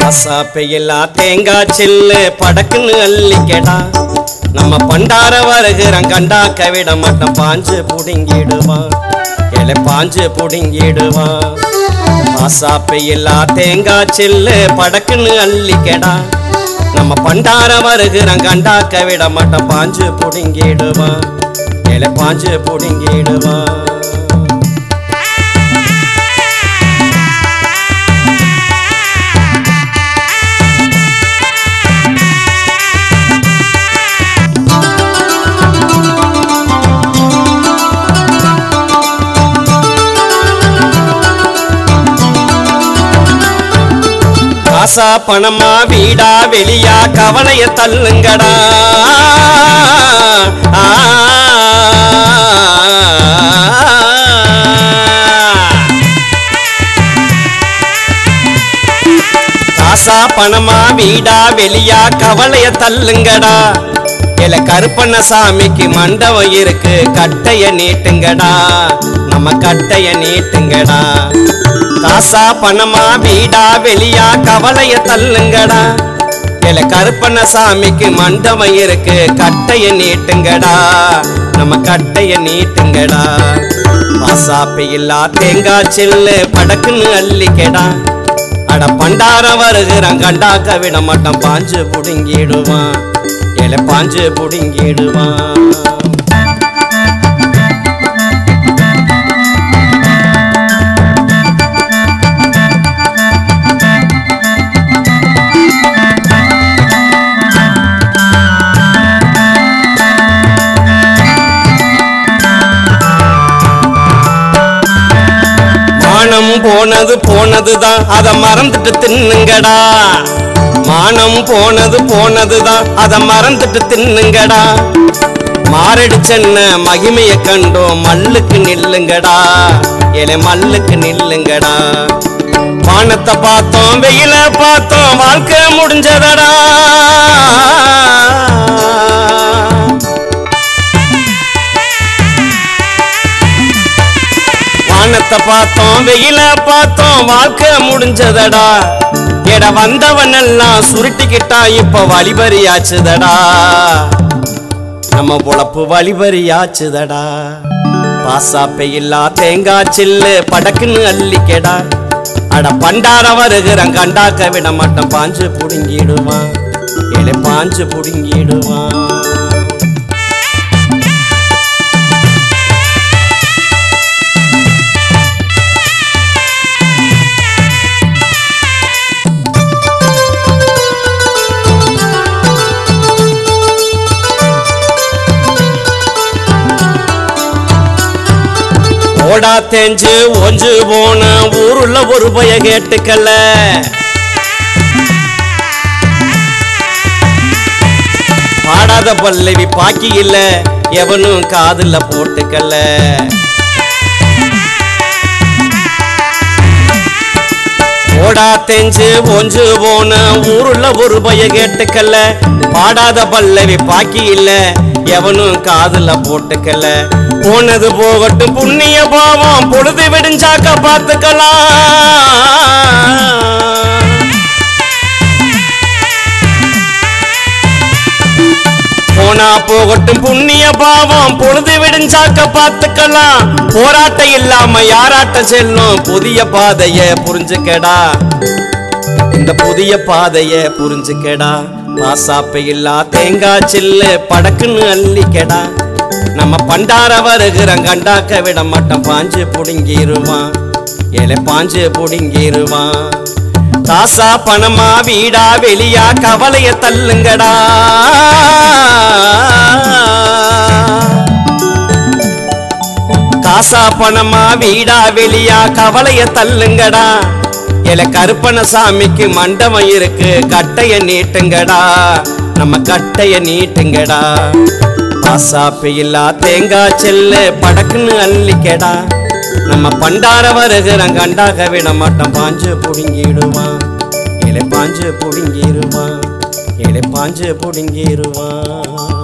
சாப்பையில்லா தேங்காய் சில்லு படக்குன்னு அள்ளிக்கடா நம்ம பண்டார வருகிறோம் கண்டாக்க விட மாட்டோம் பாஞ்சு புடுங்கிடுவான் இலை பாஞ்சு புடுங்கிடுவான் சாப்பையில்லா தேங்காய் சில்லு படக்குன்னு அள்ளிக்கடா நம்ம பண்டார வருகிறோம் கண்டாக்க விட மாட்டோம் பாஞ்சு புடுங்கிடுவான் இலை பாஞ்சு புடுங்கிடுவான் காசா பணமா வீடா வெளியா கவலைய தள்ளுங்கடா ஆ. காசா பணமா வீடா வெளியா கவலைய தள்ளுங்கடா இல கருப்பண்ண சாமிக்கு மண்டபம் இருக்கு கட்டைய நீட்டுங்கடா நம்ம கட்டைய நீட்டுங்கடா காசா பணமா வீடா வெளியா கவலைய தள்ளுங்கடா இல கருப்பண்ண சாமிக்கு மண்டபம் இருக்கு கட்டைய நீட்டுங்கடா நம்ம கட்டைய நீட்டுங்கடா பாசாப்பி இல்லா தேங்காய் சில்லு படக்குன்னு அள்ளிக்கடா அட பண்டாரம் வருகிறான் கண்டாக்க விட மாட்டான் பாஞ்சு புடுங்கிடுவான் இலை பாஞ்சு புடுங்கிடுவான் மானம் போனது போனதுதான் அத மறந்துட்டு தின்னுங்கடா மானம் போனது போனதுதான் அத மறந்துட்டு தின்னுங்கடா மாரடிச்சென்ன மகிமைய கண்டோம் மல்லுக்கு நில்லுங்கடா ஏலே மல்லுக்கு நில்லுங்கடா வானத்தை பார்த்தோம் வெயில பார்த்தோம் வாழ்க்கை முடிஞ்சதடா வானத்தை பார்த்தோம் வெயில பார்த்தோம் வாழ்க்கை முடிஞ்சதடா எட வந்தவன் எல்லாம் சுருட்டிக்கிட்டா இப்ப வழிபறியாச்சுதடா நம்ம பொழப்பு வழிபறியாச்சுதடா பாசாப்பை இல்லா தேங்காய் சில்லு படக்குன்னு அள்ளிக்கடா அட பண்டார வருகிறான் கண்டாக்க விட மாட்டோம் பாஞ்சு புடுங்கிடுவான் ஏழை பாஞ்சு புடுங்கிடுவான் ஓடா தேஞ்சு ஒஞ்சு போன ஊருள்ள ஒரு பய கேட்டுக்கல பாடாத பல்லவி பாக்கி இல்ல எவனும் காதுல போட்டுக்கல ஓடா தெஞ்சு ஒஞ்சு போன ஊருள்ள ஒரு பய கேட்டுக்கல்ல பாடாத பல்லவி பாக்கி இல்ல எவனும் காதுல போட்டுக்கல போனது போகட்டும் புண்ணிய பாவம் பொழுது விடிஞ்சாக்க பார்த்துக்கலாம் போனா போகட்டும் புண்ணிய பாவம் பொழுது விடிஞ்சாக்க பார்த்துக்கலாம் போராட்டம் இல்லாம யாராட்டம் செல்லும் புதிய பாதைய புரிஞ்சுக்கடா இந்த புதிய பாதைய புரிஞ்சுக்கடா பாசாப்பை இல்லா தேங்காய் சில்லு படக்குன்னு அள்ளிக்கடா நம்ம பண்டார வருகிறோம் கண்டாக்க விட மாட்டோம் பாஞ்சு புடுங்கிருவான் ஏழை பாஞ்சு புடுங்கிருவான் காசா பணமா வீடா வெளியா கவலைய தள்ளுங்கடா காசா பணமா வீடா வெளியா கவலைய தள்ளுங்கடா இல கருப்பண சாமிக்கு மண்டபம் இருக்கு கட்டைய நீட்டுங்கடா நம்ம கட்டைய நீட்டுங்கடா பாசாப்பி இல்லா தேங்காய் செல்லு படக்குன்னு அள்ளிக்கடா நம்ம பண்டார வருகிறோம் கண்டாக விட மாட்டோம் பாஞ்சு புடுங்கிடுவான் இலை பாஞ்சு புடுங்கிடுவான் இலை பாஞ்சு புடுங்கிடுவான்